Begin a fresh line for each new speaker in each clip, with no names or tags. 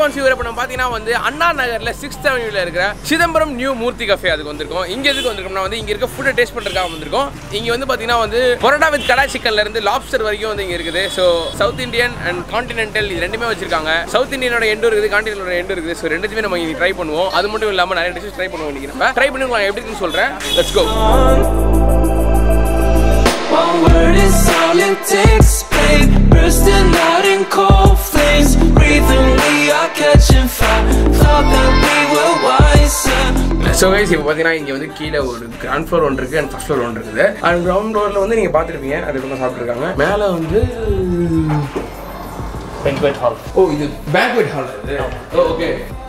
Response இவர் இப்போ நம்ம பார்த்தீங்கன்னா வந்து அண்ணா நகரில் சிக்ஸ்த் அவென்யூவில் இருக்கிற சிதம்பரம் நியூ மூர்த்தி கஃபே அதுக்கு வந்திருக்கோம் இங்கே எதுக்கு வந்திருக்கோம்னா வந்து இங்கே இருக்க ஃபுட்டை டேஸ்ட் பண்ணுறதுக்காக வந்திருக்கோம் இங்கே வந்து பார்த்தீங்கன்னா வந்து பரோட்டா வித் கடா சிக்கன்ல இருந்து லாப்ஸ்டர் வரைக்கும் வந்து இங்கே இருக்குது so south Indian and continental இது ரெண்டுமே வச்சிருக்காங்க சவுத் இந்தியனோட எண்டு இருக்குது கான்டினென்டோட எண்டு இருக்குது ஸோ ரெண்டுத்தையுமே நம்ம இங்கே ட்ரை பண்ணுவோம் அது மட்டும் இல்லாமல் நிறைய டிஷஸ் ட்ரை பண்ணுவோம் இன்னைக்கு நம்ம ட்ரை பண்ணி உங்களுக்கு எப்படி இருக்குன்னு சொல்கிறேன் let's go
One word is all it takes, babe. Bursting out in cold flames. Breathing, we are catching fire. Thought that we were wiser.
So guys இப்போ பார்த்தீங்கன்னா இங்கே வந்து கீழே ஒரு கிரவுண்ட் ஃப்ளோர் ஒன்று இருக்குது அண்ட் ஃபர்ஸ்ட் ஃப்ளோர் ஒன்று இருக்குது அண்ட் கிரவுண்ட் ஃப்ளோரில் வந்து நீங்கள் பார்த்துருப்பீங்க அது இப்போ சாப்பிட்ருக்காங்க மேலே வந்து
banquet hall.
ஓ இது பேக்வெட் ஹால் இது ஓ ஓகே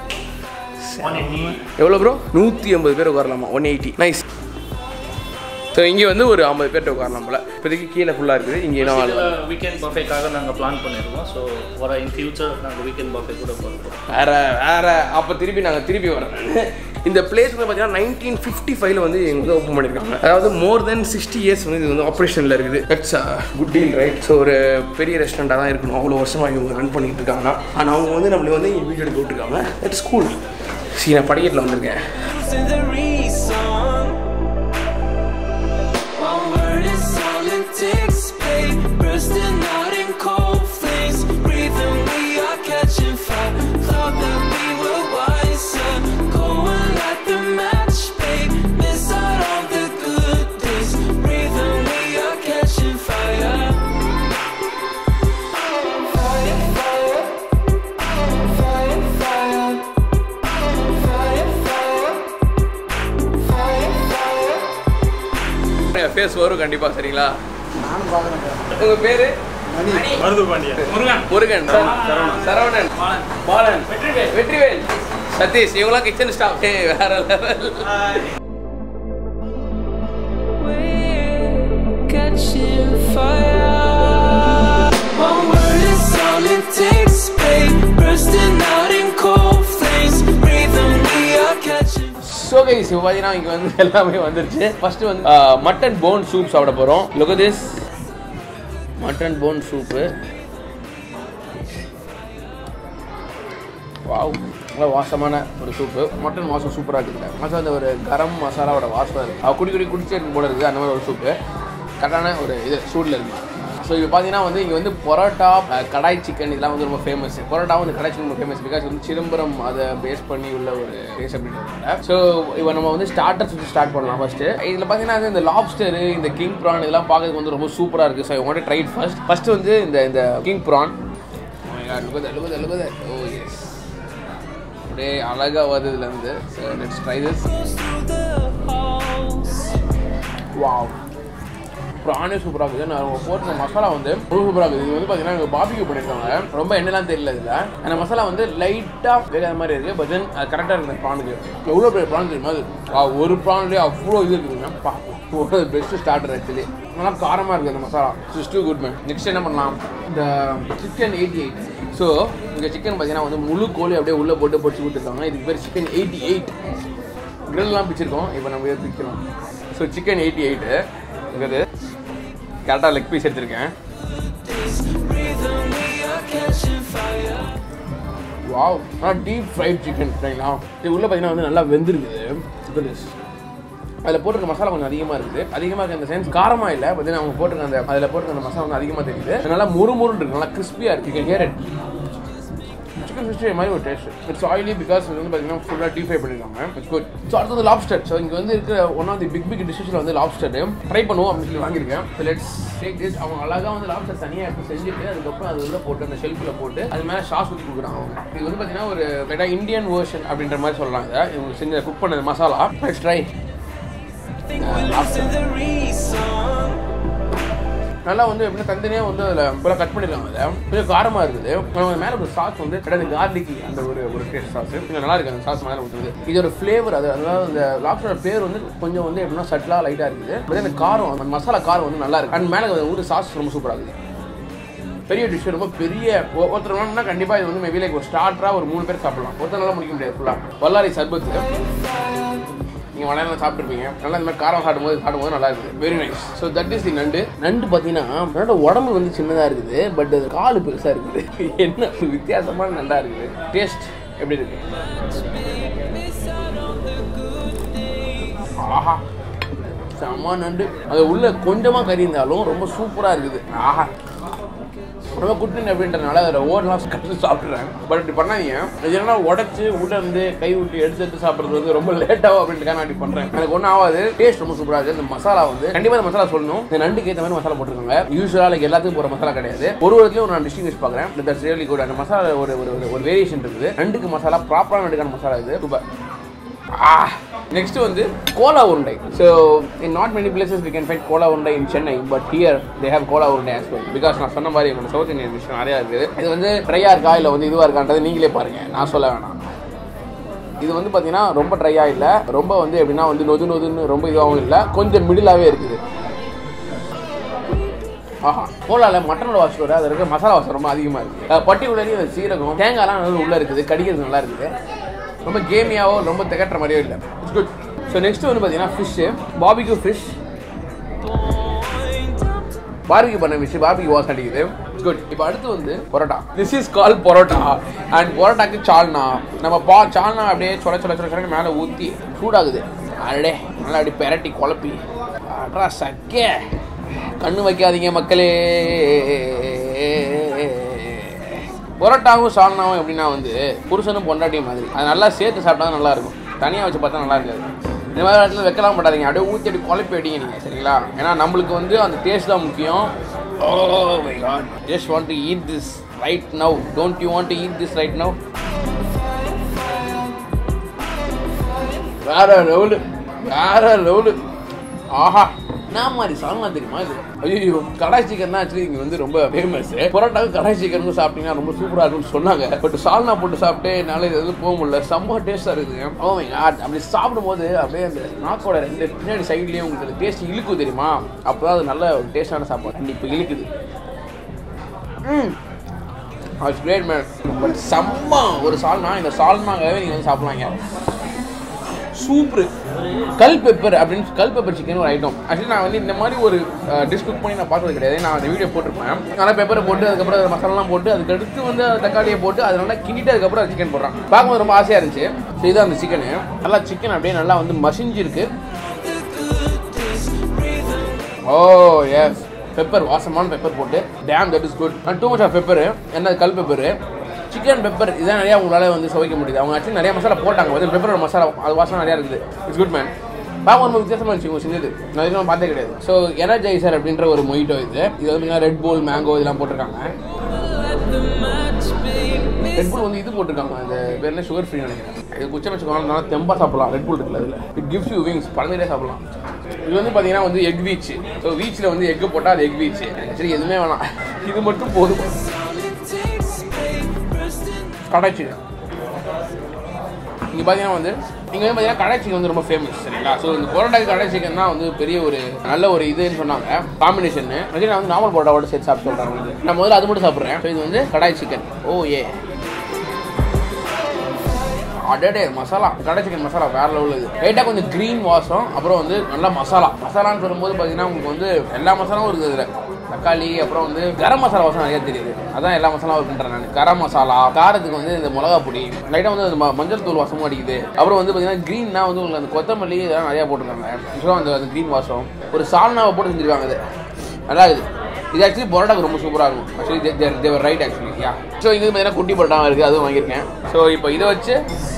எவ்வளோ ப்ரோ நூற்றி ஐம்பது பேர் உட்காரலாமா ஒன் எயிட்டி நைஸ் ஸோ இங்கே வந்து ஒரு ஐம்பது பேர்கிட்ட உட்காரலாம் போல இப்போதைக்கு கீழே ஃபுல்லாக இருக்குது இங்கே என்ன
இதில் வீக்கெண்ட் பஃபேக்காக நாங்கள் பிளான் பண்ணியிருக்கோம் ஸோ வர இன் ஃபியூச்சர் நாங்கள் வீக்கெண்ட் பஃபே கூட போகிறோம்
வேற வேற அப்போ திருப்பி நாங்கள் திருப்பி வரோம் இந்த பிளேஸ் வந்து பார்த்தீங்கன்னா நைன்டீன் ஃபிஃப்டி ஃபைவ்ல வந்து இவங்க வந்து ஓப்பன் பண்ணியிருக்காங்க அதாவது மோர் தென் சிக்ஸ்டி இயர்ஸ் வந்து இது வந்து ஆப்ரேஷனில் இருக்குது that's good deal right so ஒரு பெரிய ரெஸ்டாரண்ட்டாக தான் இருக்கணும் அவ்வளோ வருஷமாக இவங்க ரன் பண்ணிட்டு இருக்காங்கன்னா ஆனால் அவங்க வந்து நம்மளுக்கு வந்து இங்கே வீடியோ எடுக்க விட்டுருக்காங்க தட்ஸ் ஸ்கூல் சரி நான் படிக்கட்டில் வந்திருக்கேன்
Losing the reason. One word is all it takes, babe. Bursting out in cold flames. Breathing, we are catching fire. Thought that we were wiser. Going like the match, babe. Miss out on the good days. Breathing, we are catching fire. Fire, fire. Fire, fire. Fire, fire. Fire, fire.
ஃபேஸ் வரும் கண்டிப்பாக சரிங்களா உங்கள் பேர்
மருது பாண்டியன் முருகன்
முருகன் சரவணன் பாலன் வெற்றிவேல் வெற்றிவேல் சதீஷ் இவங்களாம் kitchen staff வேற level
We're catching fire. One word is all it takes, babe. Bursting out in cold flames. Breathing, we are catching
so guys இப்போ பார்த்தீங்கன்னா இங்கே வந்து எல்லாமே வந்துருச்சு ஃபர்ஸ்ட் வந்து மட்டன் போன் சூப் சாப்பிட போகிறோம் look this mutton bone soup wow நல்ல வாசமான ஒரு சூப்பு மட்டன் வாசம் சூப்பராக இருக்குதுங்க மசாலா அந்த ஒரு கரம் மசாலாவோட வாசம் இருக்குது அவள் குடி குடி குடிச்சே இருக்கும் போல இருக்குது அந்த மாதிரி ஒரு சூப்பு கரெக்டான ஒரு இது சூடில் இருக்குது ஸோ இப்போ பார்த்தீங்கன்னா வந்து இங்கே வந்து பரோட்டா அஹ், கடாய் சிக்கன் இதெல்லாம் வந்து ரொம்ப ஃபேமஸ் பரோட்டா வந்து கடாய் சிக்கன் ரொம்ப ஃபேமஸ் பிகாஸ் வந்து சிதம்பரம் அதை பேஸ் பண்ணி உள்ள ஒரு டேஸ்ட் அப்படின்றதுனால ஸோ இப்போ நம்ம வந்து ஸ்டார்டர்ஸ் வச்சு ஸ்டார்ட் பண்ணலாம் ஃபர்ஸ்ட் இதில் பார்த்தீங்கன்னா வந்து இந்த லாப்ஸ்டர் இந்த கிங் ப்ரான் இதெல்லாம் பார்க்கறதுக்கு வந்து ரொம்ப சூப்பராக இருக்குது ஸோ உங்கள்கிட்ட ட்ரைட் ஃபர்ஸ்ட் ஃபர்ஸ்ட் வந்து இந்த இந்த கிங் ப்ரான் லுகத லுகத லுகத ஓ எஸ் அப்படியே அழகாக வருது இதுலேருந்து so let's try this
through the halls.
Wow ப்ரானே சூப்பராக இருக்குது நான் போட்ட மசாலா வந்து ரொம்ப சூப்பராக இருக்குது இது வந்து பார்த்தீங்கன்னா பாபிக்கு பண்ணியிருக்காங்க ரொம்ப எண்ணெய்லாம் தெரியல இதில் அந்த மசாலா வந்து லைட்டாக வேகாத மாதிரி இருக்குது பட் தென் கரெக்டாக இருக்குது ப்ரானுக்கு எவ்வளோ பெரிய ப்ரான் தெரியுமா அது ஆ, ஒரு ப்ரான்லேயே அவ்வளோ இது இருக்குதுங்க பா ஒரு பெஸ்ட் ஸ்டார்டர் ஆக்சுவலி நல்லா காரமாக இருக்குது அந்த masala it's too good man next என்ன பண்ணலாம் இந்த சிக்கன் எயிட்டி எயிட் ஸோ இந்த சிக்கன் பார்த்தீங்கன்னா வந்து முழு கோழி அப்படியே உள்ளே போட்டு பொடிச்சு கொடுத்துருக்காங்க இதுக்கு பேர் சிக்கன் எயிட்டி எயிட் கிரில்லாம் பிச்சிருக்கோம் இப்போ நம்ம இதை பிக்கலாம் ஸோ சிக்கன் எயிட்டி எயிட்டு இருக்குது கரெக்டாக லெக் பீஸ் எடுத்திருக்கேன்
Breathing, we are catching fire.
Wow ஆனால் டீப் ஃப்ரைட் சிக்கன் சரிங்களா இது உள்ளே பார்த்தீங்கன்னா வந்து நல்லா வெந்திருக்குது this. அதில் போட்டிருக்க மசாலா கொஞ்சம் அதிகமாக இருக்குது அதிகமாக இருக்க அந்த சென்ஸ் காரமாக இல்லை பார்த்தீங்கன்னா அவங்க போட்டிருக்க அந்த அதில் போட்டிருக்க அந்த மசாலா வந்து அதிகமாக தெரியுது அது நல்லா முறுமுறுன்னு இருக்கு நல்லா கிறிஸ்பியாக இருக்கு can hear it chicken sixty மாதிரி ஒரு டேஸ்ட் இட்ஸ் ஆயிலி பிகாஸ் இது வந்து பார்த்தீங்கன்னா ஃபுல்லாக டீப் ஃப்ரை பண்ணிருக்காங்க இட்ஸ் குட் ஸோ அடுத்தது லாப்ஸ்டர் ஸோ இங்கே வந்து இருக்கிற one of the big big டிஷ்ஷில் வந்து லாப்ஸ்டர் ட்ரை பண்ணுவோம் அப்படின்னு சொல்லி வாங்கியிருக்கேன் ஸோ லெட்ஸ் டேக் திஸ் அவங்க அழகாக வந்து லாப்ஸ்டர் தனியாக எடுத்து செஞ்சுட்டு அதுக்கப்புறம் அது உள்ள போட்டு அந்த ஷெல்ஃபில் போட்டு அது மேலே சாஸ் ஊற்றி கொடுக்குறாங்க அவங்க இது வந்து பார்த்தீங்கன்னா ஒரு லைட்டாக இந்தியன் வேர்ஷன் அப்படின்ற மாதிரி சொல்லலாம் இதை இவங்க செஞ்ச குக் பண்ணது masala let's try
Think we're losing the reason.
நல்லா வந்து எப்படின்னா தனித்தனியாக வந்து அதில் ஃபுல்லாக கட் பண்ணிருக்காங்க அதில் கொஞ்சம் காரமாக இருக்குது அவங்க மேலே ஒரு சாஸ் வந்து கிடையாது கார்லிக் அந்த ஒரு ஒரு டேஸ்ட் சாஸ் கொஞ்சம் நல்லா இருக்குது அந்த சாஸ் மேலே ஊற்றுது இதோட ஃப்ளேவர் அது அதாவது அந்த லாப்ஸ்டரோட பேர் வந்து கொஞ்சம் வந்து எப்படின்னா சட்டிலாக லைட்டாக இருக்குது பட் அந்த காரம் அந்த மசாலா காரம் வந்து நல்லா இருக்கு அண்ட் மேலே ஒரு சாஸ் ரொம்ப சூப்பராக இருக்குது பெரிய டிஷ் ரொம்ப பெரிய ஒ- ஒருத்தர் வேணும்னா கண்டிப்பாக இது வந்து மேபி லைக் ஒரு ஸ்டார்டராக ஒரு மூணு பேர் சாப்பிடலாம் ஒருத்தர் நல்லா முடிக்க முடியாது ஃபுல்லாக வல்லாரி சர்பத்து நீங்கள் வடையெல்லாம் சாப்பிட்ருப்பீங்க நல்லா இந்த மாதிரி காரம் சாப்பிடும்போது சாப்பிடும்போது நல்லா இருக்குது very nice so that is the நண்டு நண்டு பார்த்தீங்கன்னா நண்டோட உடம்பு வந்து சின்னதாக இருக்குது பட் அது கால் பெருசாக இருக்குது என்ன ஒரு வித்தியாசமான நண்டா இருக்குது டேஸ்ட் எப்படி இருக்கு ஆஹா செம்ம நண்டு அது உள்ள கொஞ்சமாக கறி இருந்தாலும் ரொம்ப சூப்பராக இருக்குது ஆஹா ரொம்ப குட்டின் அப்படின்றனால அதில் ஓடலாம் கட்டு சாப்பிட்றேன் பட் இப்படி பண்ணாதீங்க இது என்ன உடச்சி உள்ள இருந்து கை விட்டு எடுத்து எடுத்து சாப்பிட்றது வந்து ரொம்ப லேட்டாகும் அப்படின்ட்டு நான் இப்படி பண்ணுறேன் எனக்கு ஒன்றும் ஆகாது டேஸ்ட் ரொம்ப சூப்பராக இருக்குது இந்த மசாலா வந்து கண்டிப்பாக இந்த மசாலா சொல்லணும் இந்த நண்டுக்கு ஏற்ற மாதிரி மசாலா போட்டிருக்காங்க யூஸ்வலாக லைக் எல்லாத்துக்கும் போகிற மசாலா கிடையாது ஒரு ஒருத்தையும் ஒரு நான் டிஸ்டிங்விஷ் பார்க்குறேன் தட்ஸ் ரியலி குட் அந்த மசாலா ஒரு ஒரு ஒரு- ஒரு வேரியேஷன் இருக்குது நண்டுக்கு மசாலா ப்ராப்பரான நண்டுக்கான மசாலா இது சூப்பர் நெக்ஸ்ட் வந்து கோலா உருண்டை so in not many places we can find kola urundai in Chennai but here they have kola urundai as well because நான் சொன்ன மாதிரி என்னோட சவுத் இந்தியன் விஷயம் நிறையா இருக்குது இது வந்து ட்ரையாக இருக்கா இல்லை வந்து இதுவாக இருக்கான்றது நீங்களே பாருங்கள் நான் சொல்ல வேணாம் இது வந்து பார்த்தீங்கன்னா ரொம்ப ட்ரையாக இல்லை ரொம்ப வந்து எப்படின்னா வந்து நொது நொதுன்னு ரொம்ப இதுவாகவும் இல்லை கொஞ்சம் மிடிலாகவே இருக்குது ஆஹா கோலால மட்டனோட வாசம் வர அது இருக்க மசாலா வாசம் ரொம்ப அதிகமாக இருக்குது பர்டிகுலர்லி அந்த சீரகம் தேங்காய்லாம் நல்லா உள்ளே இருக்குது கடிக்கிறது நல்லா இருக்குது ரொம்ப கேமியாவோ ரொம்ப திகட்டுற மாதிரியோ இல்லை இட்ஸ் குட் ஸோ நெக்ஸ்ட் வந்து பார்த்தீங்கன்னா ஃபிஷ்ஷு பாபிக்யூ ஃபிஷ் பார்பிக்யூ பண்ண ஃபிஷ் பார்பிக்யூ வாசம் அடிக்குது இட்ஸ் குட் இப்போ அடுத்து வந்து parotta this is kal parotta and பரோட்டாக்கு சால்னா நம்ம பா சால்னா அப்படியே சொல சொல சொல சொல மேலே ஊற்றி சூடாகுது அடே நல்லா அப்படி பெரட்டி குழப்பி அட்ரா சக்கே கண்ணு வைக்காதீங்க மக்களே பரோட்டாவும் சால்னாவும் எப்படின்னா வந்து புருஷனும் பொண்டாட்டியும் மாதிரி அது நல்லா சேர்த்து சாப்பிட்டா தான் நல்லா இருக்கும் தனியாக வச்சு பார்த்தா நல்லா இருக்காது இந்த மாதிரி இடத்துல வைக்கலாம் மாட்டாதீங்க அப்படியே ஊற்றி அப்படி குழப்பி அடிங்க நீங்கள் சரிங்களா ஏன்னா நம்மளுக்கு வந்து அந்த டேஸ்ட் தான் முக்கியம் oh my god just want to eat this right now don't you want to eat this right now வேற லெவலு வேற லெவலு ஆஹா நான் மாதிரி சால்னா தெரியுமா இது ஐயோ கடாய் சிக்கன் தான் ஆக்சுவலி இங்கே வந்து ரொம்ப ஃபேமஸ் பரோட்டாவுக்கு கடாய் சிக்கன் சாப்பிட்டீங்கன்னா ரொம்ப சூப்பராக இருக்கும்னு சொன்னாங்க பட் சால்னா போட்டு சாப்பிட்டு என்னால் இது வந்து போக முடியல செம்ம டேஸ்ட்டாக இருக்குது ஓ மை காட் அப்படி சாப்பிடும்போது அப்படியே அந்த நாக்கோட ரெண்டு பின்னாடி சைட்லேயும் உங்களுக்கு டேஸ்ட் இழுக்கும் தெரியுமா அப்போ தான் அது நல்ல ஒரு டேஸ்டான சாப்பாடு அண்ட் இப்போ இழுக்குது ம் இட்ஸ் கிரேட் மேன் பட் செம்ம ஒரு சால்னா இந்த சால்னாவே நீங்கள் வந்து சாப்பிட்லாங்க சூப்பர் கல் பெப்பர் அப்படின்னு கல் பெப்பர் சிக்கன் ஒரு ஐட்டம் ஆக்சுவலி நான் வந்து இந்த மாதிரி ஒரு டிஷ் குக் பண்ணி நான் பார்த்தது கிடையாது நான் அந்த வீடியோ போட்டிருப்பேன் நல்லா பெப்பரை போட்டு அதுக்கப்புறம் அதில் மசாலாலாம் போட்டு அதுக்கடுத்து வந்து அந்த தக்காளியை போட்டு அது நல்லா கிண்டிட்டு அதுக்கப்புறம் சிக்கன் போடுறான் பார்க்கும்போது ரொம்ப ஆசையாக இருந்துச்சு ஸோ இதுதான் அந்த சிக்கனு நல்லா சிக்கன் அப்படியே நல்லா வந்து மசிஞ்சிருக்கு ஓ எஸ் பெப்பர் வாசமான பெப்பர் போட்டு damn that is good and too much of pepper என்ன கல் பெப்பர் சிக்கன் பெப்பர் இதான் நிறையா உங்களால் வந்து சுவைக்க முடியுது அவங்க ஆக்சுவலி நிறைய மசாலா போட்டாங்க வந்து பெப்பரோட மசாலா அது வாசம் நிறையா இருக்குது இட்ஸ் குட் மேன் பார்க்க ரொம்ப வித்தியாசமாக இருந்துச்சு இவங்க செஞ்சது நான் இதெல்லாம் பார்த்தே கிடையாது ஸோ எனர்ஜைசர் அப்படின்ற ஒரு மொய்ட்டோ இது இது வந்து ரெட் போல் மேங்கோ இதெல்லாம் போட்டிருக்காங்க ரெட் புல் வந்து இது போட்டிருக்காங்க அந்த பேர் என்ன சுகர் ஃப்ரீ நினைக்கிறேன் இது குச்சம் வச்சுக்கோங்க நல்லா தெம்பா சாப்பிடலாம் ரெட் புல் இருக்குல்ல அதில் இட் கிவ்ஸ் யூ விங்ஸ் பழமையிலே சாப்பிடலாம் இது வந்து பார்த்தீங்கன்னா வந்து எக் வீச் ஸோ வீச்சில் வந்து எக் போட்டால் அது எக் வீச் சரி எதுவுமே வேணாம் இது மட்டும் போதும் கடாய் சிக்கன் இங்கே பார்த்தீங்கன்னா வந்து இங்கே வந்து பார்த்தீங்கன்னா கடாய் சிக்கன் வந்து ரொம்ப ஃபேமஸ் சரிங்களா ஸோ இந்த பரோட்டாக்கு கடாய் சிக்கன் தான் வந்து பெரிய ஒரு நல்ல ஒரு இதுன்னு சொன்னாங்க காம்பினேஷன் நான் வந்து நார்மல் பரோட்டாவோட சேர்த்து சாப்பிட்டு சொல்கிறாங்க வந்து நான் முதல்ல அது மட்டும் சாப்பிட்றேன் ஸோ இது வந்து கடாய் சிக்கன் ஓ ஏ அடடே மசாலா கடாய் சிக்கன் மசாலா வேற லெவலில் இது லைட்டாக கொஞ்சம் க்ரீன் வாசம் அப்புறம் வந்து நல்லா மசாலா மசாலான்னு சொல்லும்போது பார்த்தீங்கன்னா உங்களுக்கு வந்து எல்லா மசாலாவும் இருக்குது இதில் தக்காளி அப்புறம் வந்து கரம் மசாலா வாசம் நிறைய தெரியுது அதான் எல்லா மசாலாவும் இருக்குன்றேன் நான் கரம் மசாலா காரத்துக்கு வந்து இந்த மிளகா பொடி லைட்டாக வந்து அந்த ம- மஞ்சள் தூள் வாசமும் அடிக்குது அப்புறம் வந்து பார்த்தீங்கன்னா க்ரீன்னா வந்து உங்களுக்கு அந்த கொத்தமல்லி இதெல்லாம் நிறையா போட்டிருக்காங்க ஸோ அந்த அந்த க்ரீன் வாசம் ஒரு சால்னாவை போட்டு செஞ்சிருக்காங்க இது நல்லா இருக்குது இது ஆக்சுவலி பரோட்டாக்கு ரொம்ப சூப்பராக இருக்கும் ஆக்சுவலி தேவர் ரைட் ஆக்சுவலி யா ஸோ இது பார்த்தீங்கன்னா குட்டி பரோட்டா இருக்குது அதுவும் வாங்கியிருக்கேன் ஸோ இப்போ இதை வச்சு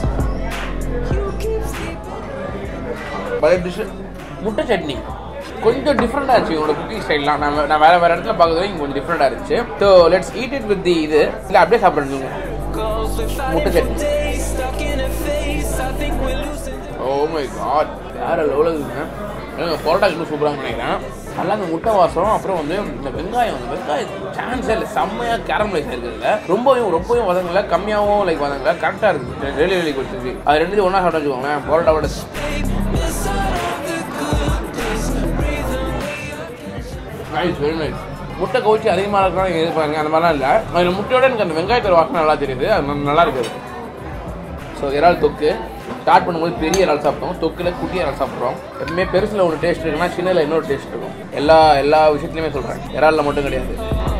பழைய டிஷ் முட்டை சட்னி கொஞ்சம் டிஃப்ரெண்டாக இருந்துச்சு உங்களோட குக்கிங் ஸ்டைல்லாம் நான் வே- நான் வேற வேற இடத்துல பார்க்கறது இங்கே கொஞ்சம் டிஃப்ரெண்டாக இருந்துச்சு so let's eat it with the இது இல்லை அப்படியே சாப்பிடுங்க முட்டை chutney
Stuck in a face, I think we're losing.
Oh my god வேற லெவலில் இருக்குங்க எனக்கு பரோட்டா இன்னும் சூப்பராக நினைக்கிறேன் நல்லா அந்த முட்டை வாசம் அப்புறம் வந்து இந்த வெங்காயம் அந்த வெங்காயம் சான்ஸே இல்லை செம்மையாக கேரமலைஸ் இருக்குதுல்ல ரொம்பவும் ரொம்பவும் வதங்கல கம்மியாகவும் லைக் வதங்கல கரெக்டாக இருக்குது ரெலி ரெலி கொடுத்துச்சு அது ரெண்டு ஒன்றா சாப்பிட்டு வச்சுக்கோங்களேன் பரோட்டாவோட நைஸ் வெரி நைஸ் முட்டை கவுச்சி அதிகமாக இருக்கலாம் எதிர்பார்ங்க அந்த மாதிரிலாம் இல்லை அதில் முட்டையோட எனக்கு அந்த வெங்காயத்தோட வாசனை நல்லா தெரியுது அது ந- நல்லா இருக்குது ஸோ இறால் தொக்கு ஸ்டார்ட் பண்ணும்போது பெரிய இறால் சாப்பிட்டோம் தொக்கில் குட்டி இறால் சாப்பிட்றோம் எப்பவுமே பெருசில் ஒரு டேஸ்ட் இருக்குன்னா சின்னதில் இன்னொரு டேஸ்ட் இருக்கும் எல்லா எல்லா விஷயத்துலையுமே சொல்கிறேன் இறாலில் மட்டும் கிடையாது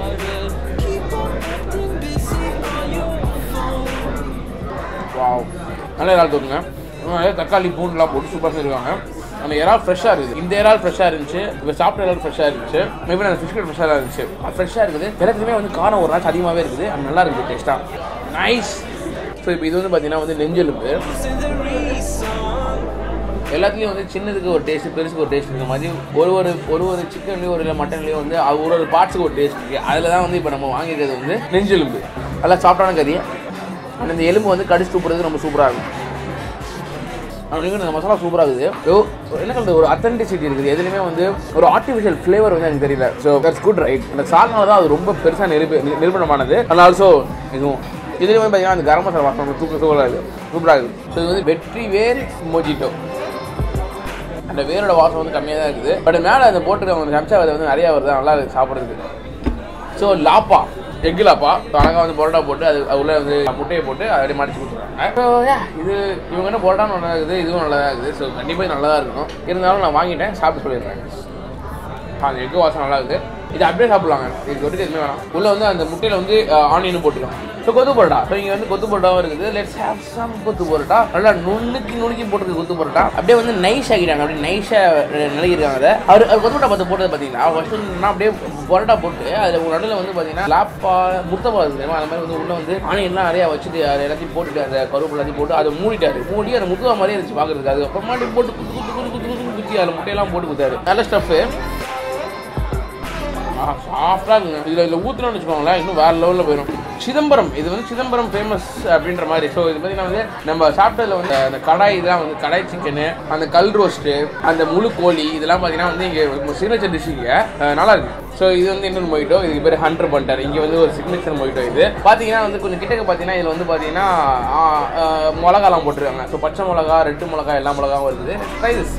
வாவ் நல்ல இறால் தோணுங்க நிறைய தக்காளி பூண்டுலாம் போட்டு சூப்பராக செஞ்சுருக்காங்க அந்த இறால் ஃப்ரெஷ்ஷாக இருக்குது இந்த இறால் ஃப்ரெஷ்ஷாக இருந்துச்சு இப்போ சாப்பிட்ட இறால் ஃப்ரெஷ்ஷாக இருந்துச்சு மேபி அந்த ஃபிஷ் ஃப்ரெஷ்ஷாக இருந்துச்சு ஃப்ரெஷ்ஷாக இருக்குது எல்லாத்துலேயுமே வந்து காரம் ஒரு நாள் அதிகமாகவே இருக்குது அது நல்லா இருக்குது டேஸ்ட்டாக நைஸ் ஸோ இப்போ இது வந்து பார்த்தீங்கன்னா வந்து நெஞ்செலும்பு எல்லாத்துலேயும் வந்து சின்னதுக்கு ஒரு டேஸ்ட் பெருசுக்கு ஒரு டேஸ்ட் இருக்க மாதிரி ஒரு ஒரு ஒரு ஒரு சிக்கன்லேயும் ஒரு இல்லை மட்டன்லேயும் வந்து அது ஒரு ஒரு பார்ட்ஸுக்கு ஒரு டேஸ்ட் இருக்குது அதில் தான் வந்து இப்போ நம்ம வாங்கியிருக்கிறது வந்து நெஞ்செலும்பு நல்லா சாப்பிட்டான கறி அந்த இந்த எலும்பு வந்து கடிச்சு தூப்புறது ரொம்ப சூப்பராக இருக்கும் அப்படின்னு இந்த மசாலா சூப்பராக இருக்குது யோ, என்ன சொல்றது ஒரு அத்தன்டிசிட்டி இருக்குது எதுலையுமே வந்து ஒரு ஆர்டிஃபிஷியல் ஃப்ளேவர் வந்து எனக்கு தெரியல ஸோ தட்ஸ் குட் ரைட் இந்த சால்னால தான் அது ரொம்ப பெருசாக நிரூபி நி- நிரூபணமானது அண்ட் ஆல்சோ இதுவும் இதுலேயும் வந்து பார்த்தீங்கன்னா அந்த கரம் மசாலா வாசனை தூக்க சூப்பராக இருக்குது சூப்பராக இருக்குது ஸோ இது வந்து வெற்றி வேர் மொஜிட்டோ அந்த வேரோட வாசம் வந்து கம்மியாக தான் இருக்குது பட் மேலே அந்த போட்டுருக்க சம்சா விதை வந்து நிறையா வருது நல்லா இருக்குது சாப்பிட்றதுக்கு ஸோ லாப்பா எக் லாப்பா அழகாக வந்து பரோட்டா போட்டு அது அது உள்ள வந்து முட்டையை போட்டு அதை அப்படியே மடிச்சு கொடுத்துருவாங்க ஸோ இது இவங்க என்ன பரோட்டா நல்லா இருக்குது இதுவும் நல்லா இருக்குது ஸோ கண்டிப்பாக இது நல்லா தான் இருக்கும் இருந்தாலும் நான் வாங்கிட்டேன் சாப்பிட்டு சொல்லிடுறேன் அந்த எக் வாசம் நல்லா இருக்குது இது அப்படியே சாப்பிடலாங்க இது தொட்டுக்கு எதுவுமே வேணாம் உள்ள வந்து அந்த முட்டையில் வந்து ஆனியனும் போட்டுக்கலாம் ஸோ கொத்து பரோட்டா ஸோ இங்கே வந்து கொத்து பரோட்டாவும் இருக்குது லெட்ஸ் ஹேவ் சம் கொத்து பரோட்டா நல்லா நுண்ணுக்கி நுணுக்கி போட்டுருக்கு கொத்து பரோட்டா அப்படியே வந்து நைஸ் ஆகிட்டாங்க அப்படியே நைஸாக நினைக்கிறாங்க அதை அவர் அவர் கொத்து பரோட்டா பார்த்து போட்டது பார்த்தீங்கன்னா ஃபர்ஸ்ட் நான் அப்படியே பரோட்டா போட்டு அதில் உங்கள் நடுவில் வந்து பார்த்தீங்கன்னா லாப்பா முட்டை பால் தெரியுமா அந்த மாதிரி வந்து உள்ள வந்து ஆனியன்லாம் நிறையா வச்சுட்டு அது எல்லாத்தையும் போட்டுட்டு அந்த கருவேப்பிலை எல்லாத்தையும் போட்டு அதை மூடிட்டாரு மூடி அந்த முத்துவா மாதிரியே இருந்துச்சு பார்க்குறதுக்கு அதுக்கப்புறமா அப்படியே போட்டு குத்து குத்து குத்து குத்து குத்து குத்தி அதில் முட்டையெல்லாம் போட்டு கொடுத்தாரு நல்ல ஸ்டஃப்பு சாஃப்டாக இருக்குங்க இதில் இதில் ஊற்றணும்னு வச்சுக்கோங்களேன் இன்னும் வேறு லெவலில் போயிடும் சிதம்பரம் இது வந்து சிதம்பரம் ஃபேமஸ் அப்படின்ற மாதிரி ஸோ இது பார்த்தீங்கன்னா வந்து நம்ம சாப்பிட்டதுல வந்து அந்த கடாய் இதெல்லாம் வந்து கடாய் சிக்கனு அந்த கல் ரோஸ்ட்டு அந்த முழு கோழி இதெல்லாம் பார்த்தீங்கன்னா வந்து இங்கே சிக்னேச்சர் டிஷ் இங்கே அஹ், நல்லா இருக்கு ஸோ இது வந்து இன்னொரு மொய்ட்டோ இதுக்கு பேர் ஹண்ட்ரட் பண்ணிட்டார் இங்கே வந்து ஒரு சிக்னேச்சர் மொய்ட்டோ இது பார்த்தீங்கன்னா வந்து கொஞ்சம் கிட்டக்க பார்த்தீங்கன்னா இதில் வந்து பார்த்தீங்கன்னா ஆ, அஹ், மிளகாலாம் போட்டிருக்காங்க ஸோ பச்சை மிளகா ரெட்டு மிளகா எல்லா மிளகாவும் இருக்குது ப்ரைஸ்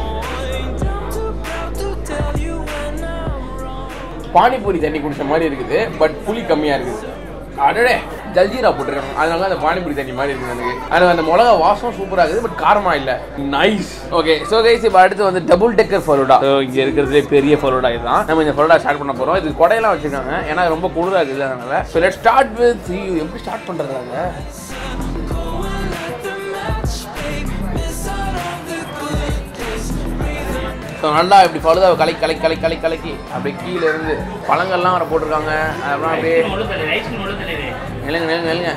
பானிபூரி தண்ணி குடிச்ச மாதிரி இருக்குது பட் புளி கம்மியாக இருக்குது அடடே ஜல்ஜீரா போட்டிருக்காங்க அதனால அந்த பானிபூரி தண்ணி மாதிரி இருக்குது எனக்கு அது அந்த மிளகா வாசம் சூப்பராக இருக்குது பட் காரமாக இல்லை நைஸ் ஓகே ஸோ கைஸ் இப்போ அடுத்து வந்து டபுள் டெக்கர் ஃபலோடா ஸோ இங்கே இருக்கிறதுலே பெரிய ஃபலோடா இதுதான் நம்ம இந்த ஃபலோடா ஸ்டார்ட் பண்ண போகிறோம் இது கொடையெல்லாம் வச்சுருக்காங்க ஏன்னா ரொம்ப குளிராக இருக்குது அதனால ஸோ லெட் ஸ்டார்ட் வித் எப்படி ஸ்டார்ட் பண்ணுறாங்க ஸோ நல்லா இப்படி ஃபலுதா கலக்கி கலக்கி கலக்கி கலக்கி கலக்கி அப்படியே கீழே இருந்து பழங்கள்லாம் வர போட்டிருக்காங்க அதெல்லாம் அப்படியே நெல்லுங்க நெல்லுங்க நெல்லுங்க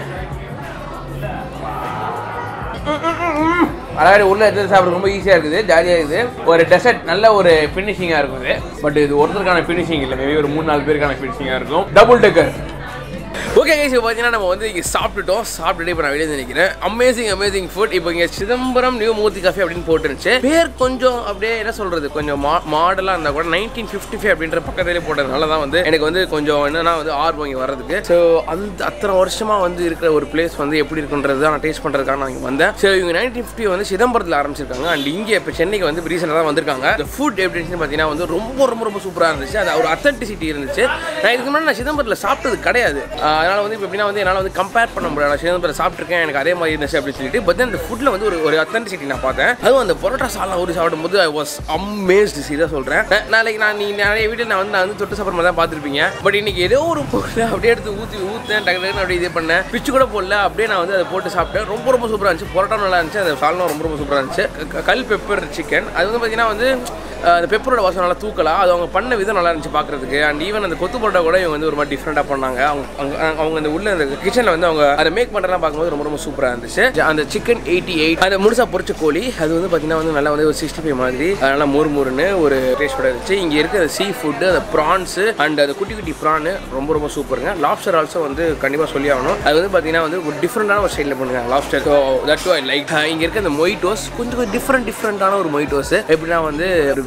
அதாவது உள்ள எடுத்து சாப்பிட்றது ரொம்ப ஈஸியாக இருக்குது ஜாலியாக இருக்குது ஒரு டெசர்ட் நல்ல ஒரு ஃபினிஷிங்காக இருக்குது பட் இது ஒருத்தருக்கான ஃபினிஷிங் இல்லை மேபி ஒரு மூணு நாலு பேருக்கான ஃபினிஷிங்காக இருக்கும் டபுள் டெக்கர் ஓகே கைஸ் இப்போ பார்த்தீங்கன்னா நம்ம வந்து இங்கே சாப்பிட்டுட்டோம் சாப்பிட்டுட்டு இப்போ நான் வெளியே வந்து நிற்கிறேன் அமேசிங் அமேசிங் ஃபுட் இப்போ இங்கே சிதம்பரம் நியூ மூர்த்தி காஃபி அப்படின்னு போட்டுருந்துச்சு பேர் கொஞ்சம் அப்படியே என்ன சொல்கிறது கொஞ்சம் மா மாடலாக இருந்தால் கூட நைன்டீன் ஃபிஃப்டி ஃபைவ் அப்படின்ற பக்கத்திலே போட்டதுனால தான் வந்து எனக்கு வந்து கொஞ்சம் என்னன்னா வந்து ஆர்வம் இங்கே வர்றதுக்கு ஸோ அந்த அத்தனை வருஷமாக வந்து இருக்கிற ஒரு பிளேஸ் வந்து எப்படி இருக்குன்றது தான் நான் டேஸ்ட் பண்ணுறதுக்காக நான் இங்கே வந்தேன் ஸோ இவங்க நைன்டீன் ஃபிஃப்டி வந்து சிதம்பரத்தில் ஆரம்பிச்சிருக்காங்க அண்ட் இங்கே இப்போ சென்னைக்கு வந்து ரீசெண்டாக தான் வந்திருக்காங்க இந்த ஃபுட் எப்படின்னு பார்த்தீங்கன்னா வந்து ரொம்ப ரொம்ப ரொம்ப சூப்பராக இருந்துச்சு அது ஒரு அத்தன்டிசிட்டி இருந்துச்சு நான் இதுக்கு முன்னாடி நான் சிதம்பரத்தில் சாப்பிட்டது கிடையாது ஆஹ் அதனால வந்து இப்போ எப்படின்னா வந்து என்னால் வந்து கம்பேர் பண்ண முடியாது நான் சிதம்பரம் சாப்பிட்ருக்கேன் எனக்கு அதே மாதிரி இருந்துச்சு அப்படின்னு சொல்லிட்டு பட் அந்த ஃபுட்டில் வந்து ஒரு ஒரு அத்தன்டிசிட்டி நான் பார்த்தேன் அதுவும் அந்த பரோட்டா சாலா ஊறி சாப்பிடும்போது ஐ வாஸ் அமேஸ்டு சீரியஸாக சொல்கிறேன் நாளைக்கு நான் நீ நிறைய வீட்டில் நான் வந்து நான் வந்து தொட்டு சாப்பிட்ற மாதிரி தான் பார்த்துருப்பீங்க பட் இன்னைக்கு ஏதோ ஒரு பொருள் அப்படியே எடுத்து ஊற்றி ஊற்றேன் டக்கு டக்குன்னு அப்படியே இது பண்ணேன் பிச்சு கூட போடல அப்படியே நான் வந்து அதை போட்டு சாப்பிட்டேன் ரொம்ப ரொம்ப சூப்பராக இருந்துச்சு பரோட்டா நல்லா இருந்துச்சு அந்த சால்னா ரொம்ப ரொம்ப சூப்பராக இருந்துச்சு க- கல் பெப்பர் சிக்கன் அது வந்து பார்த்தீங்கன்னா வந்து அஹ், அந்த பெப்பரோட வாசம் நல்லா தூக்கலாம் அது அவங்க பண்ண விதம் நல்லா இருந்துச்சு பார்க்கறதுக்கு அண்ட் ஈவன் அந்த கொத்து பரோட்டா கூட இவங்க வந்து ஒரு மாதிரி டிஃப்ரெண்ட்டாக பண்ணாங்க அவங்க அவங்க அவங்க அந்த உள்ள அந்த கிச்சனில் வந்து அவங்க அதை மேக் பண்ணுறலாம் பார்க்கும்போது ரொம்ப ரொம்ப சூப்பராக இருந்துச்சு அந்த சிக்கன் எயிட்டி எயிட் அந்த முழுசா பொரிச்ச கோழி அது வந்து பார்த்தீங்கன்னா வந்து நல்லா வந்து ஒரு சிக்ஸ்டி ஃபைவ் மாதிரி அது நல்லா மொறு மொறுன்னு ஒரு டேஸ்டோட இருந்துச்சு இங்கே இருக்கிற சீ ஃபுட்டு அந்த ப்ரான்ஸு அண்ட் அந்த குட்டி குட்டி ப்ரான் ரொம்ப ரொம்ப சூப்பருங்க லாப்ஸ்டர் ஆல்சோ வந்து கண்டிப்பாக சொல்லி ஆகணும் அது வந்து பார்த்தீங்கன்னா வந்து ஒரு டிஃப்ரெண்டான ஒரு ஸ்டைலில் பண்ணுங்க lobster so that I like இங்கே இருக்க அந்த மொய்டோஸ் கொஞ்சம் கொஞ்சம் டிஃப்ரெண்ட் டிஃப்ரெண்ட்டான ஒரு மொய்டோஸ் எப்படின்னா வந்து ஒரு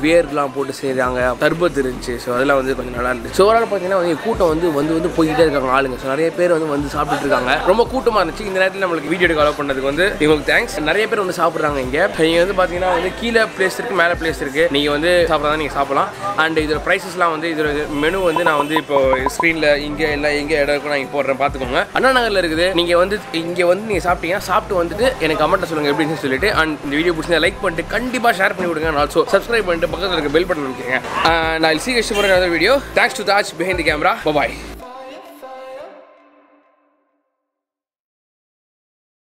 பேர்லாம் போட்டு செய்கிறாங்க தர்பத் இருந்துச்சு ஸோ அதெல்லாம் வந்து கொஞ்சம் நல்லா இருந்துச்சு ஸோ ஓவரால் பார்த்தீங்கன்னா வந்து கூட்டம் வந்து வந்து வந்து போய்கிட்டே இருக்காங்க ஆளுங்க ஸோ நிறைய பேர் வந்து வந்து சாப்பிட்டுட்டு இருக்காங்க ரொம்ப கூட்டமாக இருந்துச்சு இந்த நேரத்தில் நம்மளுக்கு வீடியோ எடுக்க அலோவ் பண்ணதுக்கு வந்து உங்களுக்கு தேங்க்ஸ் நிறைய பேர் வந்து சாப்பிட்றாங்க இங்கே நீங்கள் வந்து பார்த்தீங்கன்னா வந்து கீழே பிளேஸ் இருக்குது மேலே பிளேஸ் இருக்குது நீங்கள் வந்து சாப்பிட்றதா நீங்கள் சாப்பிடலாம் அண்ட் இதோட ப்ரைஸஸ்லாம் வந்து இதோட மெனு வந்து நான் வந்து இப்போ ஸ்க்ரீனில் இங்கே எல்லாம் எங்கே இடம் இருக்கும் நான் இங்கே போடுறேன் பார்த்துக்கோங்க அண்ணா நகரில் இருக்குது நீங்கள் வந்து இங்கே வந்து நீங்கள் சாப்பிட்டீங்கன்னா சாப்பிட்டு வந்துட்டு எனக்கு கமெண்ட்டை சொல்லுங்கள் எப்படின்னு சொல்லிட்டு அண்ட் இந்த வீடியோ பிடிச்சா லைக் பண்ணிட்டு கண்டிப்பாக ஷேர் பண்ணி விடுங்க ஆல்சோ சப்ஸ்கிரைப் பண்ணிட்டு பக்கத்தில் இருக்க பெல் பட்டன் வைக்கிறேன் நான் சி கஷ்டப்படுற video thanks to Taj behind the camera bye